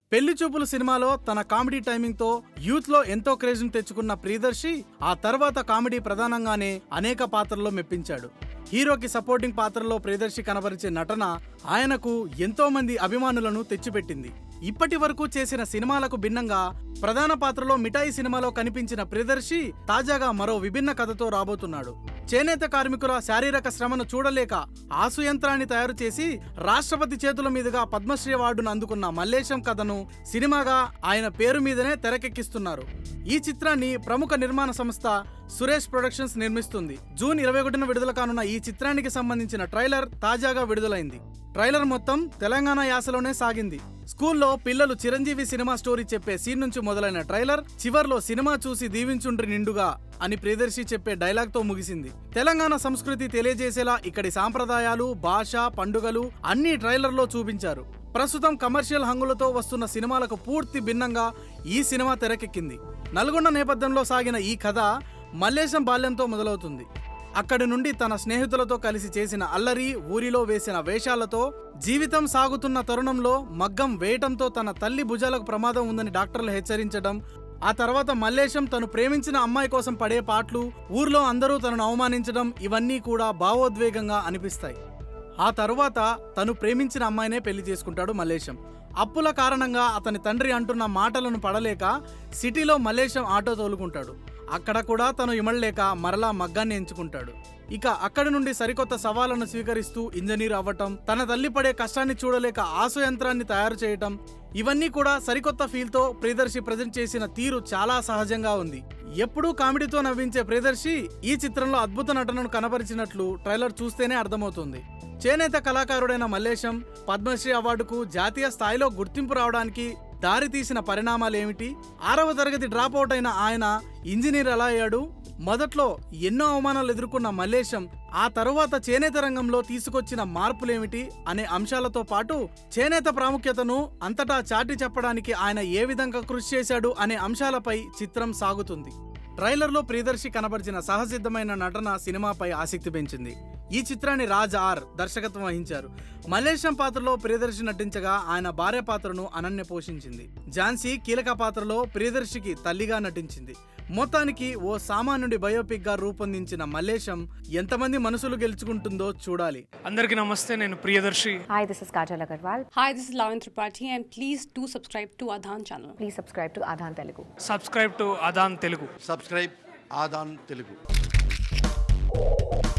పెళ్లి చూపులు సినిమాలో తన కామెడీ టైమింగ్ తో యూత్ లో ఎంతో క్రేజ్ ను తెచ్చుకున్న ప్రియదర్శి ఆ తర్వాత కామెడీ ప్రధానంగానే అనేక పాత్రల్లో మెప్పించాడు హీరోకి సపోర్టింగ్ పాత్రలో ప్రియదర్శి కనబరిచే నటన ఆయనకు ఎంతో మంది అభిమానులను తెచ్చిపెట్టింది ఇప్పటి వరకు చేసిన సినిమాలకు భిన్నంగా ప్రధాన పాత్రలో మిఠాయి సినిమాలో కనిపించిన ప్రియదర్శి తాజాగా మరో విభిన్న కథతో రాబోతున్నాడు చేనేత కార్మికుల శారీరక శ్రమను చూడలేక ఆసు యంత్రాన్ని తయారు చేసి రాష్ట్రపతి చేతుల మీదుగా పద్మశ్రీ అవార్డును అందుకున్న మల్లేశం కథను సినిమాగా ఆయన పేరు మీదనే తెరకెక్కిస్తున్నారు ఈ చిత్రాన్ని ప్రముఖ నిర్మాణ సంస్థ సురేష్ ప్రొడక్షన్స్ నిర్మిస్తుంది జూన్ ఇరవై ఒకటిన విడుదల కానున్న ఈ చిత్రానికి సంబంధించిన ట్రైలర్ తాజాగా విడుదలైంది ట్రైలర్ మొత్తం తెలంగాణ యాసలోనే సాగింది స్కూల్లో పిల్లలు చిరంజీవి సినిమా స్టోరీ చెప్పే సీన్ నుంచి మొదలైన ట్రైలర్ చివర్లో సినిమా చూసి దీవించుండ్రి నిండుగా అని ప్రియదర్శి చెప్పే డైలాగ్ తో ముగిసింది తెలంగాణ సంస్కృతి తెలియజేసేలా ఇక్కడి సాంప్రదాయాలు భాష పండుగలు అన్ని ట్రైలర్లో చూపించారు ప్రస్తుతం కమర్షియల్ హంగులతో వస్తున్న సినిమాలకు పూర్తి భిన్నంగా ఈ సినిమా తెరకెక్కింది నల్గొండ నేపథ్యంలో సాగిన ఈ కథ మల్లేశం బాల్యంతో మొదలవుతుంది అక్కడి నుండి తన స్నేహితులతో కలిసి చేసిన అల్లరి ఊరిలో వేసిన వేషాలతో జీవితం సాగుతున్న తరుణంలో మగ్గం వేయటంతో తన తల్లి భుజాలకు ప్రమాదం ఉందని డాక్టర్లు హెచ్చరించడం ఆ తర్వాత మల్లేశం తను ప్రేమించిన అమ్మాయి కోసం పడే పాటలు ఊర్లో అందరూ తనను అవమానించడం ఇవన్నీ కూడా భావోద్వేగంగా అనిపిస్తాయి ఆ తరువాత తను ప్రేమించిన అమ్మాయినే పెళ్లి చేసుకుంటాడు మల్లేశం అప్పుల కారణంగా అతని తండ్రి అంటున్న మాటలను పడలేక సిటీలో మల్లేశం ఆటో తోలుకుంటాడు అక్కడ కూడా తను ఇమడలేక మరలా మగ్గాన్ని ఎంచుకుంటాడు ఇక అక్కడి నుండి సరికొత్త సవాళ్లను స్వీకరిస్తూ ఇంజనీర్ అవ్వటం తన తల్లి పడే కష్టాన్ని చూడలేక ఆసు యంత్రాన్ని తయారు చేయటం ఇవన్నీ కూడా సరికొత్త ఫీల్ తో ప్రియదర్శి ప్రజెంట్ చేసిన తీరు చాలా సహజంగా ఉంది ఎప్పుడూ కామెడీతో నవ్వించే ప్రియదర్శి ఈ చిత్రంలో అద్భుత నటనను కనబరిచినట్లు ట్రైలర్ చూస్తేనే అర్థమవుతుంది చేనేత కళాకారుడైన మల్లేశం పద్మశ్రీ అవార్డుకు జాతీయ స్థాయిలో గుర్తింపు రావడానికి దారి తీసిన పరిణామాలేమిటి ఆరవ తరగతి డ్రాప్ అవుట్ అయిన ఆయన ఇంజనీర్ ఎలా అయ్యాడు మొదట్లో ఎన్నో అవమానాలు ఎదుర్కొన్న మల్లేశం ఆ తరువాత చేనేత రంగంలో తీసుకొచ్చిన మార్పులేమిటి అనే అంశాలతో పాటు చేనేత ప్రాముఖ్యతను అంతటా చాటి చెప్పడానికి ఆయన ఏ విధంగా కృషి చేశాడు అనే అంశాలపై చిత్రం సాగుతుంది ట్రైలర్లో ప్రియదర్శి కనబరిచిన సహసిద్ధమైన నటన సినిమాపై ఆసక్తి పెంచింది ఈ చిత్రాన్ని రాజ్ ఆర్ దర్శకత్వం వహించారు మల్లేశం పాత్రలో ప్రియదర్శి నటించగా ఆయన భార్య పాత్రను అనన్య పోషించింది ఝాన్సీ కీలక పాత్రలో ప్రియదర్శికి తల్లిగా నటించింది మొత్తానికి ఓ సామాన్యుడి బయోపిక్ గా రూపొందించిన మల్లేశం ఎంతమంది మనసులు గెలుచుకుంటుందో చూడాలి అందరికీ నమస్తే నేను Priyadarshi Hi, this is Kajal Agarwal. Hi, this is Lavin Tripathi, and please do subscribe to Adhan channel. Please subscribe to Adhan Telugu. Subscribe to Adhan Telugu subscribe Adhan Telugu